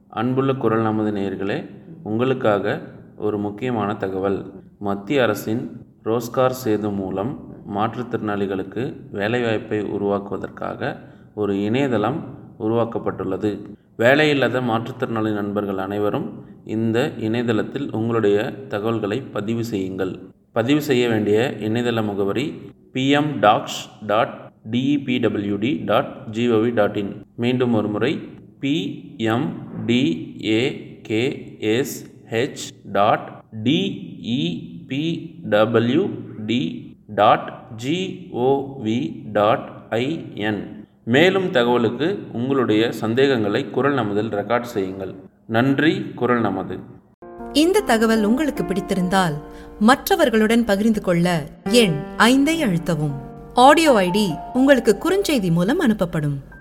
அன்புள்ள குரல் நமது நேயர்களே உங்களுக்காக ஒரு முக்கியமான தகவல் மத்திய அரசின் ரோஸ்கார் சேது மூலம் மாற்றுத்திறனாளிகளுக்கு வேலைவாய்ப்பை உருவாக்குவதற்காக ஒரு இணையதளம் உருவாக்கப்பட்டுள்ளது வேலையில்லாத மாற்றுத்திறனாளி நண்பர்கள் அனைவரும் இந்த இணையதளத்தில் உங்களுடைய தகவல்களை பதிவு செய்யுங்கள் பதிவு செய்ய வேண்டிய இணையதள முகவரி PM Daksh dot DEPWD dot GOV dot in மீண்டும் ஒரு முறை PMDAKSH dot DEPWD dot GOV dot IN மேலும் தகவலுக்கு உங்களுடைய சந்தேகங்களை குரல் நமதில் ரெக்கார்ட் செய்யுங்கள் நன்றி குரல் நமது இந்த தகவல் உங்களுக்கு பிடித்திருந்தால் மற்றவர்களுடன் பகிர்ந்து கொள்ள எண் ஐந்தை அழுத்தவும் ஆடியோ ஐடி உங்களுக்கு குறுஞ்செய்தி மூலம் அனுப்பப்படும்